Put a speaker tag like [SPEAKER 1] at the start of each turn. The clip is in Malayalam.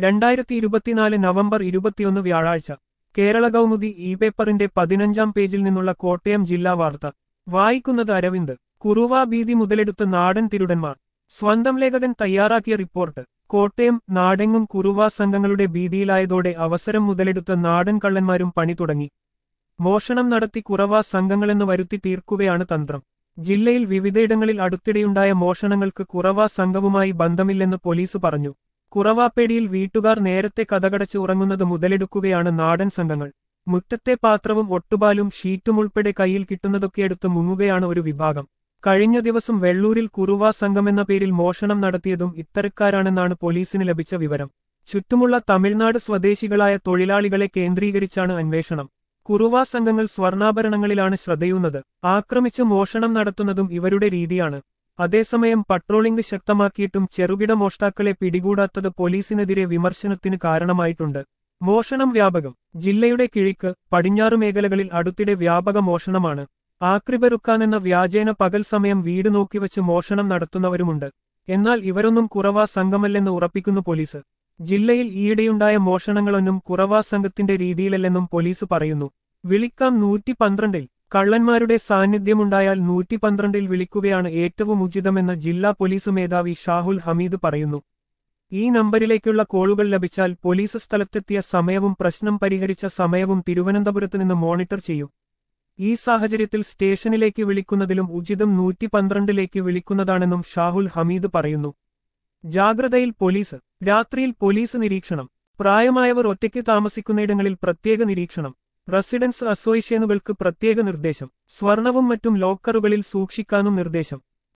[SPEAKER 1] രണ്ടായിരത്തി ഇരുപത്തിനാല് നവംബർ ഇരുപത്തിയൊന്ന് വ്യാഴാഴ്ച കേരള കൗമുദി ഇ പേപ്പറിന്റെ പതിനഞ്ചാം പേജിൽ നിന്നുള്ള കോട്ടയം ജില്ലാ വാർത്ത വായിക്കുന്നത് അരവിന്ദ് കുറുവ ഭീതി മുതലെടുത്ത് നാടൻ തിരുടന്മാർ സ്വന്തം ലേഖകൻ തയ്യാറാക്കിയ റിപ്പോർട്ട് കോട്ടയം നാടെങ്ങും കുറുവ സംഘങ്ങളുടെ ഭീതിയിലായതോടെ അവസരം മുതലെടുത്ത് നാടൻ കള്ളന്മാരും പണി തുടങ്ങി മോഷണം നടത്തി കുറവ സംഘങ്ങളെന്ന് വരുത്തി തീർക്കുകയാണ് തന്ത്രം ജില്ലയിൽ വിവിധയിടങ്ങളിൽ അടുത്തിടെയുണ്ടായ മോഷണങ്ങൾക്ക് കുറവ സംഘവുമായി ബന്ധമില്ലെന്ന് പോലീസ് പറഞ്ഞു കുറവാപ്പേടിയിൽ വീട്ടുകാർ നേരത്തെ കഥകടച്ച് ഉറങ്ങുന്നത് മുതലെടുക്കുകയാണ് നാടൻ സംഘങ്ങൾ മുറ്റത്തെ പാത്രവും ഒട്ടുപാലും ഷീറ്റും ഉൾപ്പെടെ കയ്യിൽ കിട്ടുന്നതൊക്കെയെടുത്ത് മുങ്ങുകയാണ് ഒരു വിഭാഗം കഴിഞ്ഞ ദിവസം വെള്ളൂരിൽ കുറുവ സംഘമെന്ന പേരിൽ മോഷണം നടത്തിയതും ഇത്തരക്കാരാണെന്നാണ് പോലീസിന് ലഭിച്ച വിവരം ചുറ്റുമുള്ള തമിഴ്നാട് സ്വദേശികളായ തൊഴിലാളികളെ കേന്ദ്രീകരിച്ചാണ് അന്വേഷണം കുറുവ സംഘങ്ങൾ സ്വർണ്ണാഭരണങ്ങളിലാണ് ശ്രദ്ധയൂന്നത് ആക്രമിച്ച് മോഷണം നടത്തുന്നതും ഇവരുടെ രീതിയാണ് അതേസമയം പട്രോളിംഗ് ശക്തമാക്കിയിട്ടും ചെറുകിട മോഷ്ടാക്കളെ പിടികൂടാത്തത് പോലീസിനെതിരെ വിമർശനത്തിന് കാരണമായിട്ടുണ്ട് മോഷണം വ്യാപകം ജില്ലയുടെ കിഴിക്ക് പടിഞ്ഞാറ് മേഖലകളിൽ അടുത്തിടെ വ്യാപക മോഷണമാണ് ആക്രിപെറുക്കാനെന്ന വ്യാജേന പകൽ സമയം വീട് നോക്കിവച്ച് മോഷണം നടത്തുന്നവരുമുണ്ട് എന്നാൽ ഇവരൊന്നും കുറവാ സംഘമല്ലെന്ന് ഉറപ്പിക്കുന്നു പോലീസ് ജില്ലയിൽ ഈയിടെയുണ്ടായ മോഷണങ്ങളൊന്നും കുറവാ സംഘത്തിന്റെ രീതിയിലല്ലെന്നും പോലീസ് പറയുന്നു വിളിക്കാം നൂറ്റി പന്ത്രണ്ടിൽ കള്ളന്മാരുടെ സാന്നിധ്യമുണ്ടായാൽ നൂറ്റി പന്ത്രണ്ടിൽ വിളിക്കുകയാണ് ഏറ്റവും ഉചിതമെന്ന് ജില്ലാ പോലീസ് മേധാവി ഷാഹുൽ ഹമീദ് പറയുന്നു ഈ നമ്പരിലേക്കുള്ള കോളുകൾ ലഭിച്ചാൽ പോലീസ് സ്ഥലത്തെത്തിയ സമയവും പ്രശ്നം പരിഹരിച്ച സമയവും തിരുവനന്തപുരത്ത് നിന്ന് മോണിറ്റർ ചെയ്യും ഈ സാഹചര്യത്തിൽ സ്റ്റേഷനിലേക്ക് വിളിക്കുന്നതിലും ഉചിതം നൂറ്റി പന്ത്രണ്ടിലേക്ക് വിളിക്കുന്നതാണെന്നും ഷാഹുൽ ഹമീദ് പറയുന്നു ജാഗ്രതയിൽ പോലീസ് രാത്രിയിൽ പോലീസ് നിരീക്ഷണം പ്രായമായവർ ഒറ്റയ്ക്ക് താമസിക്കുന്നയിടങ്ങളിൽ പ്രത്യേക നിരീക്ഷണം റെസിഡൻസ് അസോസിയേഷനുകൾക്ക് പ്രത്യേക നിർദ്ദേശം സ്വർണവും മറ്റും ലോക്കറുകളിൽ സൂക്ഷിക്കാനും നിർദ്ദേശം